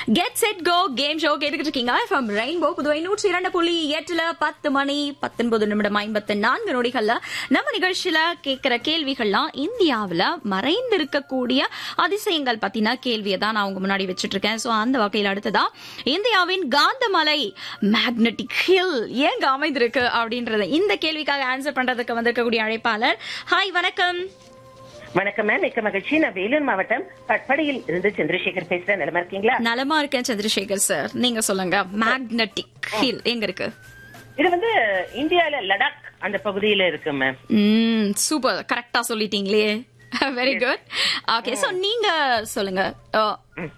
Get set go game show கேட்டுக்கிட்டு இருக்கீங்க from rainbow Puduvai நூற்றி இரண்டு புள்ளி எட்டுல பத்து மணி பத்தொன்பது நிமிடம் ஐம்பத்தி நான்கு நொடிகள்ல நம்ம நிகழ்ச்சியில கேட்கிற கேள்விகள்லாம் இந்தியாவுல மறைந்திருக்கக்கூடிய அதிசயங்கள் பத்தின கேள்வியை தான் நான் உங்க முன்னாடி வச்சிட்டு இருக்கேன் சோ அந்த வகையில் அடுத்ததா இந்தியாவின் காந்தமலை மேக்னெட்டிக் ஹில் ஏங்க அமைந்திருக்கு அப்படின்றத இந்த கேள்விக்காக ஆன்சர் பண்றதுக்கு வந்திருக்கக்கூடிய அழைப்பாளர் ஹாய் வணக்கம் வணக்கம் மேம் மிக்க மகிழ்ச்சி நான் வேலூர் மாவட்டம் கட்படியில் இருந்து சந்திரசேகர் பேசுறேன் நிலமா இருக்கீங்களா நலமா இருக்கேன் சந்திரசேகர் சார் நீங்க சொல்லுங்க மேக்னெட்டிக் ஹில் எங்க இருக்கு இது வந்து இந்தியால லடாக் அந்த பகுதியில இருக்கு மேம் ம் சூப்பர் கரெக்டா சொல்லிட்டீங்களே வெரி குட் ஓகே சோ நீங்க சொல்லுங்க அஹ்,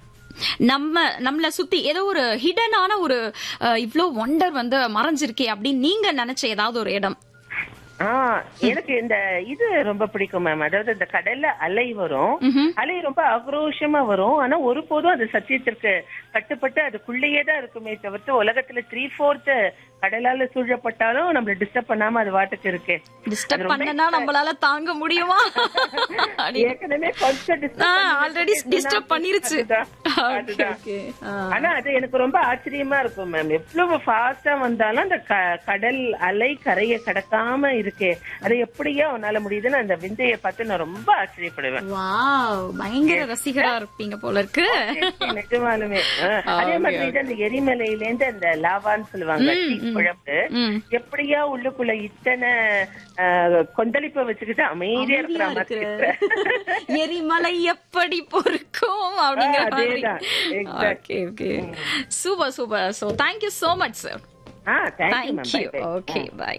நம்ம நம்மள சுத்தி ஏதோ ஒரு ஹிடனான ஒரு அஹ், இவ்ளோ ஒண்டர் வந்து மறைஞ்சிருக்கே அப்படின்னு நீங்க நினைச்ச ஏதாவது ஒரு இடம் ஆ எனக்கு இந்த இது ரொம்ப பிடிக்கும் மேம் அதாவது இந்த கடல்ல அலை வரும் அலை ரொம்ப ஆக்ரோஷமா வரும் ஆனா ஒருபோதும் அது சத்தியத்திற்கு கட்டுப்பட்டு அதுக்குள்ளேயே தான் இருக்குமே தவிர்த்து உலகத்துல த்ரீ ஃபோர்த் கடலால சூழப்பட்டாலும் நம்மள டிஸ்டர்ப் பண்ணாம அது வாட்டுக்கு இருக்கு டிஸ்டர்ப் பண்ணனா நம்மளால தாங்க முடியுமா அப்படி- ஏற்கனவே கொஞ்சம் disturb ஆ, பண்ணிருச்சு. already disturb பண்ணிருச்சு. அதுதான், Okay, அதுதான். okay. ஆ. ஆனா அது எனக்கு ரொம்ப ஆச்சரியமா இருக்கும் மேம் எவ்வளவு ஃபாஸ்டா வந்தாலும் அந்த க- கடல் அலை கரையை கடக்காம இருக்கு அது எப்படியோ உன்னால முடியுதுன்னு அந்த விந்தைய பார்த்து நான் ரொம்ப ஆச்சரியப்படுவேன் வாவ் பயங்கர ரசிகரா இருப்பீங்க போல இருக்கு நிஜமாலுமே ஆ, அதே மாதிரி தான் அந்த எரிமலையில இருந்து அந்த லாவான்னு சொல்லுவாங்க தீ குழம்பு ம். எப்படியா உள்ளுக்குள்ள இத்தனை ஆ, கொந்தளிப்பை வச்சுக்கிட்டு அமைதியா இருக்கிற அமைதியா மாதிரி இருக்கிற. இருக்கிற. எரிமலை எப்படி பொறுக்கும் அப்படிங்கிற ஆ, மாதிரி அதேதான். Exact. Okay okay super super so thank you so much sir ah thank you ma'am thank you okay bye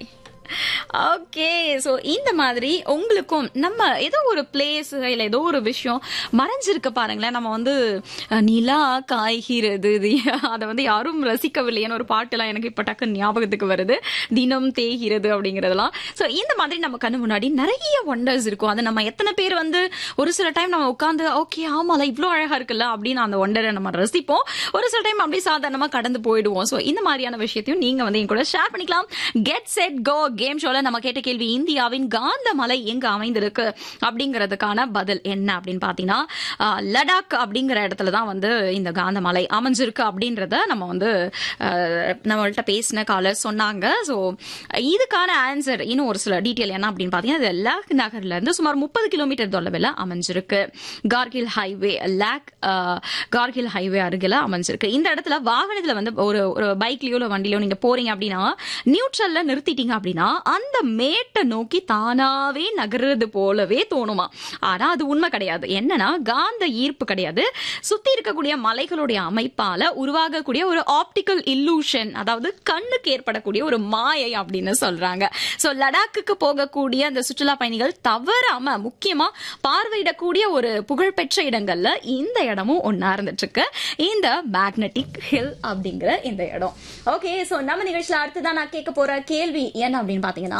okay so இந்த மாதிரி உங்களுக்கும் நம்ம ஏதோ ஒரு பிளேஸ் இல்ல ஏதோ ஒரு விஷயம் மறைஞ்சிருக்கு பாருங்களேன் நம்ம வந்து அஹ், நிலா காய்கிறது இது அதை வந்து யாரும் ரசிக்கவில்லைன்னு ஒரு பாட்டுலாம் எனக்கு இப்ப டக்கு ஞாபகத்துக்கு வருது தினம் தேய்கிறது அப்படிங்கறதெல்லாம் சோ இந்த மாதிரி நம்ம கண்ணு முன்னாடி நிறைய ஒண்டர்ஸ் இருக்கும் அதை நம்ம எத்தனை பேர் வந்து ஒரு சில டைம் நம்ம உட்காந்து ஓகே ஆமால இவ்ளோ அழகா இருக்குல்ல அப்படின்னு அந்த ஒண்டரை நம்ம ரசிப்போம் ஒரு சில டைம் அப்படியே சாதாரணமா கடந்து போயிடுவோம் சோ இந்த மாதிரியான விஷயத்தையும் நீங்க வந்து என் கூட ஷேர் பண்ணிக்கலாம் கெட் செட் கோ கேம் ஷோல நம்ம கேட்ட கேள்வி இந்தியாவின் காந்த மலை எங்க அமைந்திருக்கு அப்படிங்கறதுக்கான பதில் என்ன அப்படின்னு பாத்தீங்கன்னா ஆஹ், லடாக் அப்படிங்கிற இடத்துல தான் வந்து இந்த காந்த மலை அமைஞ்சிருக்கு அப்படின்றத நம்ம வந்து ஆஹ், நம்மள்ட்ட பேசின காலர் சொன்னாங்க சோ இதுக்கான ஆன்சர் இன்னும் ஒரு சில டீட்டெயில் என்ன அப்படின்னு பாத்தீங்கன்னா இது லேக் நகர்ல இருந்து சுமார் முப்பது கிலோமீட்டர் தொலைவில் அமைஞ்சிருக்கு கார்கில் ஹைவே லேக் ஆஹ், கார்கில் ஹைவே அருகில அமைஞ்சிருக்கு இந்த இடத்துல வாகனத்துல வந்து ஒரு ஒரு பைக்லயோ இல்ல வண்டிலயோ நீங்க போறீங்க அப்படின்னா நியூட்ரல்ல நிறுத்திட்டீங்க அப்படின்னா அந்த மேட்டை நோக்கி தானாவே நகர்றது போலவே தோணுமா ஆனா அது உண்மை கிடையாது என்னன்னா காந்த ஈர்ப்பு கிடையாது சுத்தி இருக்கக்கூடிய மலைகளுடைய அமைப்பால உருவாகக்கூடிய ஒரு ஆப்டிக்கல் இல்லூஷன் அதாவது கண்ணுக்கு ஏற்படக்கூடிய ஒரு மாயை அப்படின்னு சொல்றாங்க சோ லடாக்குக்கு போகக்கூடிய அந்த சுற்றுலா பயணிகள் தவறாம முக்கியமா பார்வையிடக்கூடிய ஒரு புகழ்பெற்ற இடங்கள்ல இந்த இடமும் ஒன்னா இருந்துட்டு இருக்கு இந்த மேக்னெட்டிக் ஹில் அப்படிங்கிற இந்த இடம் ஓகே சோ நம்ம நிகழ்ச்சியில அடுத்ததான் நான் கேட்க போற கேள்வி என்ன அப்படின்னு பாத்தீங்கன்னா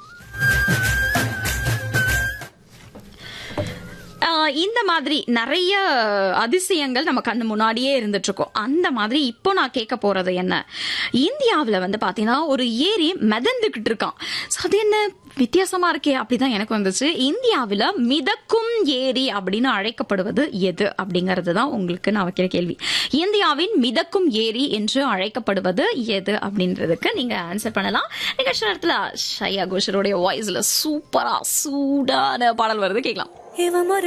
ஆஹ் இந்த மாதிரி நிறைய அதிசயங்கள் நம்ம கண்ணு முன்னாடியே இருந்துட்டு இருக்கோம் அந்த மாதிரி இப்போ நான் கேட்க போறது என்ன இந்தியாவுல வந்து பாத்தீங்கன்னா ஒரு ஏரி மிதந்துகிட்டு இருக்கான் So அது என்ன வித்தியாசமா இருக்கே அப்படிதான் எனக்கு வந்துச்சு இந்தியாவுல மிதக்கும் ஏரி அப்படின்னு அழைக்கப்படுவது எது அப்படிங்கறது தான் உங்களுக்கு நான் வைக்கிற கேள்வி இந்தியாவின் மிதக்கும் ஏரி என்று அழைக்கப்படுவது எது அப்படின்றதுக்கு நீங்க ஆன்சர் பண்ணலாம் நிகழ்ச்சி நேரத்துல ஷயா கோஷருடைய வாய்ஸ்ல சூப்பரா சூடான பாடல் வருது கேட்கலாம் இவன் ஒரு